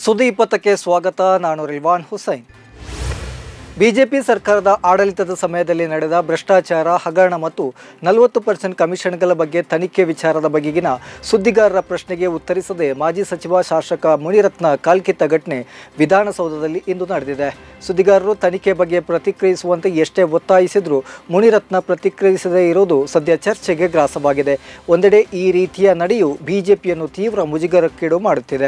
ಸುದ್ದಿ ಇಪ್ಪತ್ತಕ್ಕೆ ಸ್ವಾಗತ ನಾನು ರಿಲ್ವಾನ್ ಹುಸೈನ್ ಬಿಜೆಪಿ ಸರ್ಕಾರದ ಆಡಳಿತದ ಸಮಯದಲ್ಲಿ ನಡೆದ ಭ್ರಷ್ಟಾಚಾರ ಹಗರಣ ಮತ್ತು ನಲವತ್ತು ಪರ್ಸೆಂಟ್ ಕಮಿಷನ್ಗಳ ಬಗ್ಗೆ ತನಿಖೆ ವಿಚಾರದ ಬಗೆಗಿನ ಸುದ್ದಿಗಾರರ ಪ್ರಶ್ನೆಗೆ ಉತ್ತರಿಸದೆ ಮಾಜಿ ಸಚಿವ ಶಾಸಕ ಮುನಿರತ್ನ ಕಾಲ್ಕಿತ್ತ ಘಟನೆ ವಿಧಾನಸೌಧದಲ್ಲಿ ಇಂದು ನಡೆದಿದೆ ಸುದ್ದಿಗಾರರು ತನಿಖೆ ಬಗ್ಗೆ ಪ್ರತಿಕ್ರಿಯಿಸುವಂತೆ ಎಷ್ಟೇ ಒತ್ತಾಯಿಸಿದರೂ ಮುನಿರತ್ನ ಪ್ರತಿಕ್ರಿಯಿಸದೇ ಇರುವುದು ಸದ್ಯ ಚರ್ಚೆಗೆ ಗ್ರಾಸವಾಗಿದೆ ಒಂದೆಡೆ ಈ ರೀತಿಯ ನಡೆಯು ಬಿಜೆಪಿಯನ್ನು ತೀವ್ರ ಮುಜುಗರಕ್ಕೀಡು ಮಾಡುತ್ತಿದೆ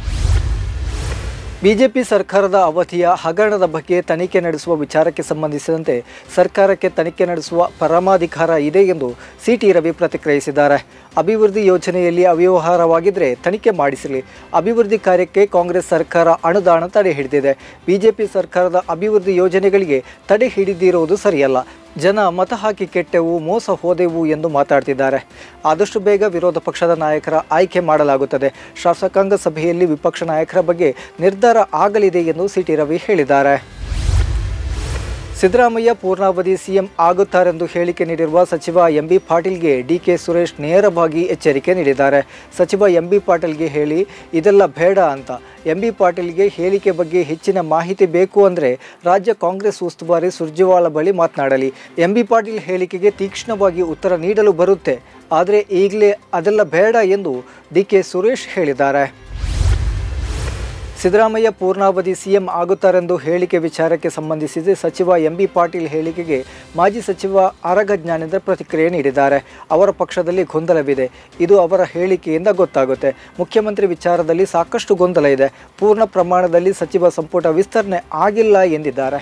ಬಿಜೆಪಿ ಸರ್ಕಾರದ ಅವಧಿಯ ಹಗರಣದ ಬಗ್ಗೆ ತನಿಖೆ ನಡೆಸುವ ವಿಚಾರಕ್ಕೆ ಸಂಬಂಧಿಸಿದಂತೆ ಸರ್ಕಾರಕ್ಕೆ ತನಿಖೆ ನಡೆಸುವ ಪರಮಾಧಿಕಾರ ಇದೆ ಎಂದು ಸಿಟಿ ರವಿ ಪ್ರತಿಕ್ರಿಯಿಸಿದ್ದಾರೆ ಅಭಿವೃದ್ಧಿ ಯೋಜನೆಯಲ್ಲಿ ಅವ್ಯವಹಾರವಾಗಿದ್ದರೆ ತನಿಖೆ ಮಾಡಿಸಲಿ ಅಭಿವೃದ್ಧಿ ಕಾರ್ಯಕ್ಕೆ ಕಾಂಗ್ರೆಸ್ ಸರ್ಕಾರ ಅನುದಾನ ತಡೆ ಹಿಡಿದಿದೆ ಬಿಜೆಪಿ ಸರ್ಕಾರದ ಅಭಿವೃದ್ಧಿ ಯೋಜನೆಗಳಿಗೆ ತಡೆ ಹಿಡಿದಿರುವುದು ಸರಿಯಲ್ಲ ಜನ ಮತ ಹಾಕಿ ಕೆಟ್ಟೆವು ಮೋಸ ಹೋದೆವು ಎಂದು ಮಾತಾಡ್ತಿದ್ದಾರೆ ಆದಷ್ಟು ಬೇಗ ವಿರೋಧ ಪಕ್ಷದ ನಾಯಕರ ಆಯ್ಕೆ ಮಾಡಲಾಗುತ್ತದೆ ಶಾಸಕಾಂಗ ಸಭೆಯಲ್ಲಿ ವಿಪಕ್ಷ ನಾಯಕರ ಬಗ್ಗೆ ನಿರ್ಧಾರ ಆಗಲಿದೆ ಎಂದು ಸಿಟಿ ರವಿ ಹೇಳಿದ್ದಾರೆ ಸಿದ್ದರಾಮಯ್ಯ ಪೂರ್ಣಾವಧಿ ಸಿಎಂ ಆಗುತ್ತಾರೆಂದು ಹೇಳಿಕೆ ನೀಡಿರುವ ಸಚಿವ ಎಂಬಿ ಪಾಟೀಲ್ಗೆ ಡಿಕೆ ಸುರೇಶ್ ನೇರವಾಗಿ ಎಚ್ಚರಿಕೆ ನೀಡಿದ್ದಾರೆ ಸಚಿವ ಎಂಬಿ ಪಾಟೀಲ್ಗೆ ಹೇಳಿ ಇದೆಲ್ಲ ಬೇಡ ಅಂತ ಎಂಬಿ ಪಾಟೀಲ್ಗೆ ಹೇಳಿಕೆ ಬಗ್ಗೆ ಹೆಚ್ಚಿನ ಮಾಹಿತಿ ಬೇಕು ಅಂದರೆ ರಾಜ್ಯ ಕಾಂಗ್ರೆಸ್ ಉಸ್ತುವಾರಿ ಸುರ್ಜೇವಾಲಾ ಬಳಿ ಮಾತನಾಡಲಿ ಎಂಬಿ ಪಾಟೀಲ್ ಹೇಳಿಕೆಗೆ ತೀಕ್ಷ್ಣವಾಗಿ ಉತ್ತರ ನೀಡಲು ಬರುತ್ತೆ ಆದರೆ ಈಗಲೇ ಅದೆಲ್ಲ ಬೇಡ ಎಂದು ಡಿಕೆ ಸುರೇಶ್ ಹೇಳಿದ್ದಾರೆ ಸಿದ್ದರಾಮಯ್ಯ ಪೂರ್ಣಾವಧಿ ಸಿಎಂ ಆಗುತ್ತಾರೆಂದು ಹೇಳಿಕೆ ವಿಚಾರಕ್ಕೆ ಸಂಬಂಧಿಸಿದ ಸಚಿವ ಎಂಬಿ ಪಾಟೀಲ್ ಹೇಳಿಕೆಗೆ ಮಾಜಿ ಸಚಿವ ಆರಗ ಜ್ಞಾನೇಂದ್ರ ಪ್ರತಿಕ್ರಿಯೆ ನೀಡಿದ್ದಾರೆ ಅವರ ಪಕ್ಷದಲ್ಲಿ ಗೊಂದಲವಿದೆ ಇದು ಅವರ ಹೇಳಿಕೆಯಿಂದ ಗೊತ್ತಾಗುತ್ತೆ ಮುಖ್ಯಮಂತ್ರಿ ವಿಚಾರದಲ್ಲಿ ಸಾಕಷ್ಟು ಗೊಂದಲ ಇದೆ ಪೂರ್ಣ ಪ್ರಮಾಣದಲ್ಲಿ ಸಚಿವ ಸಂಪುಟ ವಿಸ್ತರಣೆ ಆಗಿಲ್ಲ ಎಂದಿದ್ದಾರೆ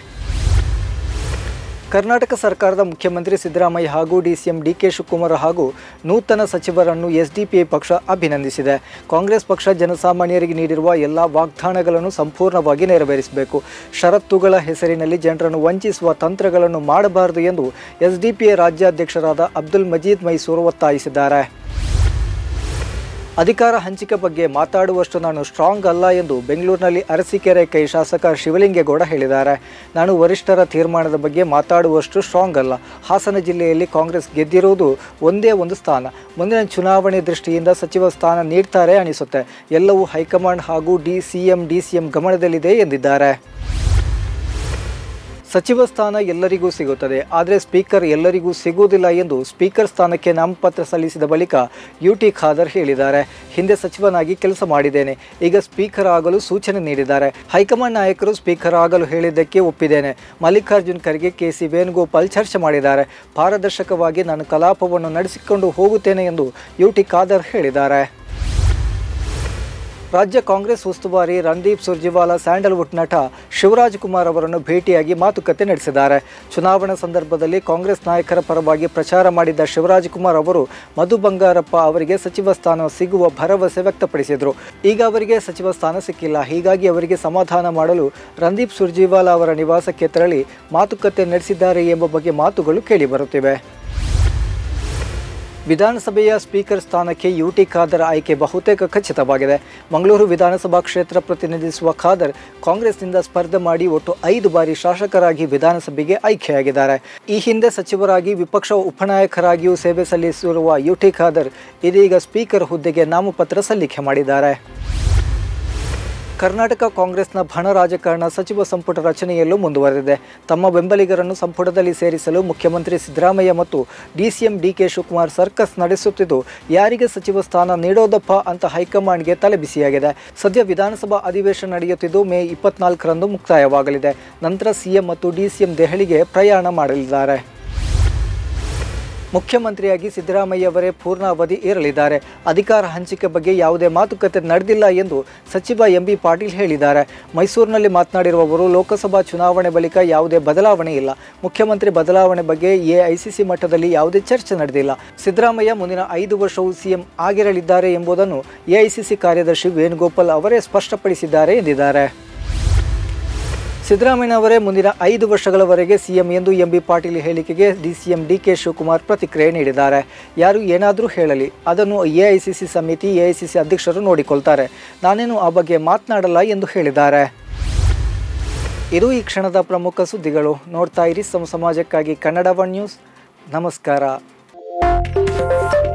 ಕರ್ನಾಟಕ ಸರ್ಕಾರದ ಮುಖ್ಯಮಂತ್ರಿ ಸಿದ್ದರಾಮಯ್ಯ ಹಾಗೂ ಡಿಸಿಎಂ ಡಿಕೆ ಶಿವಕುಮಾರ್ ಹಾಗೂ ನೂತನ ಸಚಿವರನ್ನು ಎಸ್ಡಿಪಿಐ ಪಕ್ಷ ಅಭಿನಂದಿಸಿದೆ ಕಾಂಗ್ರೆಸ್ ಪಕ್ಷ ಜನಸಾಮಾನ್ಯರಿಗೆ ನೀಡಿರುವ ಎಲ್ಲ ವಾಗ್ದಾನಗಳನ್ನು ಸಂಪೂರ್ಣವಾಗಿ ನೆರವೇರಿಸಬೇಕು ಷರತ್ತುಗಳ ಹೆಸರಿನಲ್ಲಿ ಜನರನ್ನು ವಂಚಿಸುವ ತಂತ್ರಗಳನ್ನು ಮಾಡಬಾರದು ಎಂದು ಎಸ್ಡಿಪಿಐ ರಾಜ್ಯಾಧ್ಯಕ್ಷರಾದ ಅಬ್ದುಲ್ ಮಜೀದ್ ಮೈಸೂರು ಒತ್ತಾಯಿಸಿದ್ದಾರೆ ಅಧಿಕಾರ ಹಂಚಿಕೆ ಬಗ್ಗೆ ಮಾತಾಡುವಷ್ಟು ನಾನು ಸ್ಟ್ರಾಂಗ್ ಅಲ್ಲ ಎಂದು ಬೆಂಗಳೂರಿನಲ್ಲಿ ಅರಸೀಕೆರೆ ಕೈ ಶಾಸಕ ಶಿವಲಿಂಗೇಗೌಡ ಹೇಳಿದ್ದಾರೆ ನಾನು ವರಿಷ್ಠರ ತೀರ್ಮಾನದ ಬಗ್ಗೆ ಮಾತಾಡುವಷ್ಟು ಸ್ಟ್ರಾಂಗ್ ಅಲ್ಲ ಹಾಸನ ಜಿಲ್ಲೆಯಲ್ಲಿ ಕಾಂಗ್ರೆಸ್ ಗೆದ್ದಿರುವುದು ಒಂದೇ ಒಂದು ಸ್ಥಾನ ಮುಂದಿನ ಚುನಾವಣೆ ದೃಷ್ಟಿಯಿಂದ ಸಚಿವ ಸ್ಥಾನ ನೀಡ್ತಾರೆ ಅನಿಸುತ್ತೆ ಎಲ್ಲವೂ ಹೈಕಮಾಂಡ್ ಹಾಗೂ D C M D C M ಗಮನದಲ್ಲಿದೆ ಎಂದಿದ್ದಾರೆ ಸಚಿವ ಸ್ಥಾನ ಎಲ್ಲರಿಗೂ ಸಿಗುತ್ತದೆ ಆದರೆ ಸ್ಪೀಕರ್ ಎಲ್ಲರಿಗೂ ಸಿಗುವುದಿಲ್ಲ ಎಂದು ಸ್ಪೀಕರ್ ಸ್ಥಾನಕ್ಕೆ ನಾಮಪತ್ರ ಸಲ್ಲಿಸಿದ ಬಳಿಕ ಯು ಟಿ ಖಾದರ್ ಹೇಳಿದ್ದಾರೆ ಹಿಂದೆ ಸಚಿವನಾಗಿ ಕೆಲಸ ಮಾಡಿದ್ದೇನೆ ಈಗ ಸ್ಪೀಕರ್ ಆಗಲು ಸೂಚನೆ ನೀಡಿದ್ದಾರೆ ಹೈಕಮಾಂಡ್ ನಾಯಕರು ಸ್ಪೀಕರ್ ಆಗಲು ಹೇಳಿದ್ದಕ್ಕೆ ಒಪ್ಪಿದ್ದೇನೆ ಮಲ್ಲಿಕಾರ್ಜುನ್ ಖರ್ಗೆ ಕೆ ಸಿ ವೇಣುಗೋಪಾಲ್ ಚರ್ಚೆ ಮಾಡಿದ್ದಾರೆ ಪಾರದರ್ಶಕವಾಗಿ ನಾನು ಕಲಾಪವನ್ನು ನಡೆಸಿಕೊಂಡು ಹೋಗುತ್ತೇನೆ ಎಂದು ಯು ಟಿ ಖಾದರ್ ಹೇಳಿದ್ದಾರೆ ರಾಜ್ಯ ಕಾಂಗ್ರೆಸ್ ಉಸ್ತುವಾರಿ ರಣದೀಪ್ ಸುರ್ಜೇವಾಲಾ ಸ್ಯಾಂಡಲ್ವುಡ್ ನಟ ಶಿವರಾಜ್ ಕುಮಾರ್ ಅವರನ್ನು ಭೇಟಿಯಾಗಿ ಮಾತುಕತೆ ನಡೆಸಿದ್ದಾರೆ ಚುನಾವಣಾ ಸಂದರ್ಭದಲ್ಲಿ ಕಾಂಗ್ರೆಸ್ ನಾಯಕರ ಪರವಾಗಿ ಪ್ರಚಾರ ಮಾಡಿದ್ದ ಶಿವರಾಜ್ ಕುಮಾರ್ ಅವರು ಮಧು ಬಂಗಾರಪ್ಪ ಅವರಿಗೆ ಸಚಿವ ಸ್ಥಾನ ಸಿಗುವ ಭರವಸೆ ವ್ಯಕ್ತಪಡಿಸಿದರು ಈಗ ಅವರಿಗೆ ಸಚಿವ ಸ್ಥಾನ ಸಿಕ್ಕಿಲ್ಲ ಹೀಗಾಗಿ ಅವರಿಗೆ ಸಮಾಧಾನ ಮಾಡಲು ರಣದೀಪ್ ಸುರ್ಜೇವಾಲಾ ಅವರ ನಿವಾಸಕ್ಕೆ ತೆರಳಿ ಮಾತುಕತೆ ನಡೆಸಿದ್ದಾರೆ ಎಂಬ ಬಗ್ಗೆ ಮಾತುಗಳು ಕೇಳಿಬರುತ್ತಿವೆ ವಿಧಾನಸಭೆಯ ಸ್ಪೀಕರ್ ಸ್ಥಾನಕ್ಕೆ ಯುಟಿ ಖಾದರ್ ಆಯ್ಕೆ ಬಹುತೇಕ ಖಚಿತವಾಗಿದೆ ಮಂಗಳೂರು ವಿಧಾನಸಭಾ ಕ್ಷೇತ್ರ ಪ್ರತಿನಿಧಿಸುವ ಖಾದರ್ ಕಾಂಗ್ರೆಸ್ನಿಂದ ಸ್ಪರ್ಧೆ ಮಾಡಿ ಒಟ್ಟು ಐದು ಬಾರಿ ಶಾಸಕರಾಗಿ ವಿಧಾನಸಭೆಗೆ ಆಯ್ಕೆಯಾಗಿದ್ದಾರೆ ಈ ಹಿಂದೆ ಸಚಿವರಾಗಿ ವಿಪಕ್ಷ ಉಪನಾಯಕರಾಗಿಯೂ ಸೇವೆ ಸಲ್ಲಿಸಿರುವ ಯುಟಿ ಖಾದರ್ ಇದೀಗ ಸ್ಪೀಕರ್ ಹುದ್ದೆಗೆ ನಾಮಪತ್ರ ಸಲ್ಲಿಕೆ ಮಾಡಿದ್ದಾರೆ ಕರ್ನಾಟಕ ಕಾಂಗ್ರೆಸ್ನ ಭಣ ರಾಜಕಾರಣ ಸಚಿವ ಸಂಪುಟ ರಚನೆಯಲ್ಲೂ ಮುಂದುವರೆದಿದೆ ತಮ್ಮ ಬೆಂಬಲಿಗರನ್ನು ಸಂಪುಟದಲ್ಲಿ ಸೇರಿಸಲು ಮುಖ್ಯಮಂತ್ರಿ ಸಿದ್ದರಾಮಯ್ಯ ಮತ್ತು ಡಿಸಿಎಂ ಡಿಕೆ ಶಿವಕುಮಾರ್ ಸರ್ಕಸ್ ನಡೆಸುತ್ತಿದ್ದು ಯಾರಿಗೆ ಸಚಿವ ಸ್ಥಾನ ನೀಡೋದಪ್ಪ ಅಂತ ಹೈಕಮಾಂಡ್ಗೆ ತಲೆಬಿಸಿಯಾಗಿದೆ ಸದ್ಯ ವಿಧಾನಸಭಾ ಅಧಿವೇಶನ ನಡೆಯುತ್ತಿದ್ದು ಮೇ ಇಪ್ಪತ್ನಾಲ್ಕರಂದು ಮುಕ್ತಾಯವಾಗಲಿದೆ ನಂತರ ಸಿಎಂ ಮತ್ತು ಡಿಸಿಎಂ ದೆಹಲಿಗೆ ಪ್ರಯಾಣ ಮಾಡಲಿದ್ದಾರೆ ಮುಖ್ಯಮಂತ್ರಿಯಾಗಿ ಸಿದ್ದರಾಮಯ್ಯ ಅವರೇ ಪೂರ್ಣ ಅವಧಿ ಇರಲಿದ್ದಾರೆ ಅಧಿಕಾರ ಹಂಚಿಕೆ ಬಗ್ಗೆ ಯಾವುದೇ ಮಾತುಕತೆ ನಡೆದಿಲ್ಲ ಎಂದು ಸಚಿವ ಎಂಬಿ ಪಾಟೀಲ್ ಹೇಳಿದ್ದಾರೆ ಮೈಸೂರಿನಲ್ಲಿ ಮಾತನಾಡಿರುವ ಅವರು ಲೋಕಸಭಾ ಚುನಾವಣೆ ಬಳಿಕ ಯಾವುದೇ ಬದಲಾವಣೆ ಇಲ್ಲ ಮುಖ್ಯಮಂತ್ರಿ ಬದಲಾವಣೆ ಬಗ್ಗೆ ಎಐಸಿಸಿ ಮಟ್ಟದಲ್ಲಿ ಯಾವುದೇ ಚರ್ಚೆ ನಡೆದಿಲ್ಲ ಸಿದ್ದರಾಮಯ್ಯ ಮುಂದಿನ ಐದು ವರ್ಷವೂ ಸಿಎಂ ಆಗಿರಲಿದ್ದಾರೆ ಎಂಬುದನ್ನು ಎಐಸಿಸಿ ಕಾರ್ಯದರ್ಶಿ ವೇಣುಗೋಪಾಲ್ ಅವರೇ ಸ್ಪಷ್ಟಪಡಿಸಿದ್ದಾರೆ ಎಂದಿದ್ದಾರೆ ಸಿದ್ದರಾಮಯ್ಯ ಅವರೇ ಮುಂದಿನ ಐದು ವರ್ಷಗಳವರೆಗೆ ಸಿಎಂ ಎಂದು ಎಂಬಿ ಪಾಟೀಲ್ ಹೇಳಿಕೆಗೆ ಡಿಸಿಎಂ ಡಿಕೆ ಶಿವಕುಮಾರ್ ಪ್ರತಿಕ್ರಿಯೆ ನೀಡಿದ್ದಾರೆ ಯಾರು ಏನಾದರೂ ಹೇಳಲಿ ಅದನ್ನು ಎಐಸಿಸಿ ಸಮಿತಿ ಎಐಸಿಸಿ ಅಧ್ಯಕ್ಷರು ನೋಡಿಕೊಳ್ತಾರೆ ನಾನೇನು ಆ ಬಗ್ಗೆ ಮಾತನಾಡಲ್ಲ ಎಂದು ಹೇಳಿದ್ದಾರೆ ಇದು ಈ ಕ್ಷಣದ ಪ್ರಮುಖ ಸುದ್ದಿಗಳು ನೋಡ್ತಾ ಇರಿ ಸಮ ಸಮಾಜಕ್ಕಾಗಿ ಕನ್ನಡ ಒನ್ ನ್ಯೂಸ್ ನಮಸ್ಕಾರ